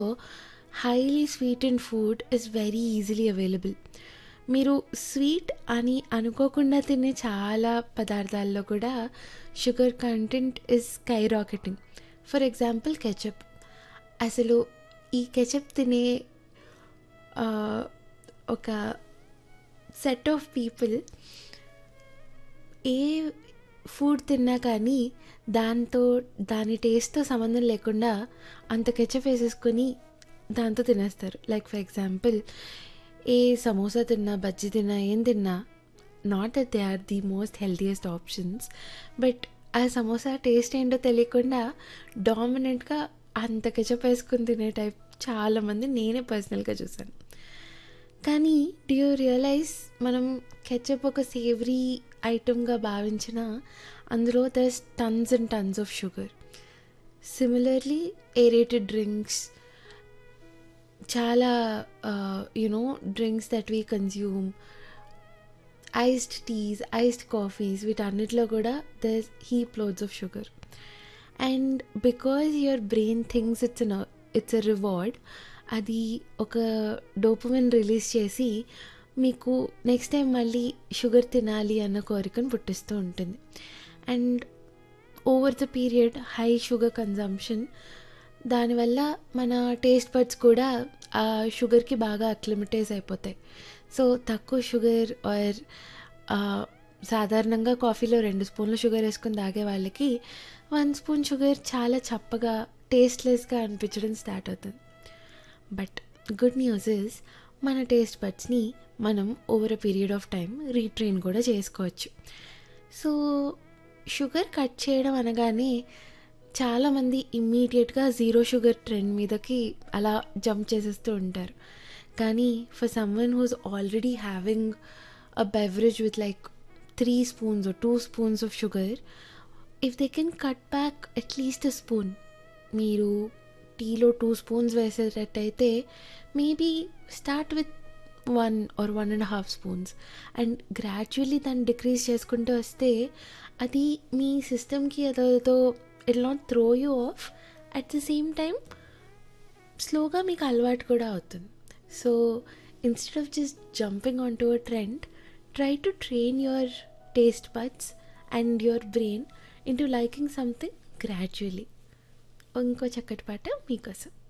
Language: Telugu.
highly sweetened food is very easily available మీరు స్వీట్ అని అనుకోకుండా తినే చాలా పదార్థాల్లో కూడా sugar content is sky rocketing for example ketchup అసలు ఈ కెచప్ తినే ఆ, ఒక సెట్ ఆఫ్ పీపుల్ ఏ ఫుడ్ తిన్నా కానీ దాంతో దాని టేస్ట్తో సంబంధం లేకుండా అంత కెచప్ వేసేసుకొని దాంతో తినేస్తారు లైక్ ఫర్ ఎగ్జాంపుల్ ఏ సమోసా తిన్నా బజ్జీ తిన్నా ఏం తిన్నా not that they are the most healthiest options but ఆ సమోసా టేస్ట్ ఏంటో తెలియకుండా డామినెంట్గా అంత కెచప్ వేసుకుని తినే టైప్ చాలామంది నేనే పర్సనల్గా చూసాను కానీ డి యూ రియలైజ్ మనం కెచప్ ఒక సేవరీ ఐటమ్గా భావించిన అందులో there's tons and tons of sugar similarly aerated drinks చాలా you know drinks that we consume iced teas iced coffees వీటన్నిటిలో కూడా there heap loads of sugar and because your brain thinks it's it's a reward అది ఒక డోపమిన్ రిలీజ్ చేసి మీకు నెక్స్ట్ టైం మళ్ళీ షుగర్ తినాలి అన్న కోరికను పుట్టిస్తూ ఉంటుంది and over the period high sugar consumption దానివల్ల మన టేస్ట్ బడ్స్ కూడా ఆ షుగర్కి బాగా అక్లిమిటైజ్ అయిపోతాయి సో తక్కువ షుగర్ ఆర్ సాధారణంగా కాఫీలో రెండు స్పూన్లు షుగర్ వేసుకొని తాగే వాళ్ళకి వన్ స్పూన్ షుగర్ చాలా చప్పగా టేస్ట్లెస్గా అనిపించడం స్టార్ట్ అవుతుంది బట్ గుడ్ న్యూస్ ఇస్ మన టేస్ట్ బడ్స్ని మనం over a period of time retrain కూడా చేసుకోవచ్చు సో షుగర్ కట్ చేయడం అనగానే చాలామంది ఇమ్మీడియట్గా జీరో షుగర్ ట్రెండ్ మీదకి అలా జంప్ చేసేస్తూ ఉంటారు కానీ for someone who's already having a beverage with like three spoons two spoons of sugar if they can cut back at least a spoon మీరు టీలో టూ స్పూన్స్ వేసేటట్టయితే maybe start with one or one and half spoons and gradually దాన్ని డిక్రీజ్ చేసుకుంటూ వస్తే అది మీ సిస్టమ్కి అదేదో it not throw you off at the same time స్లోగా మీకు అలవాటు కూడా అవుతుంది so instead of just jumping on to a trend try to train your taste buds and your brain into liking something gradually ఇంకో చక్కటి పాట మీకోసం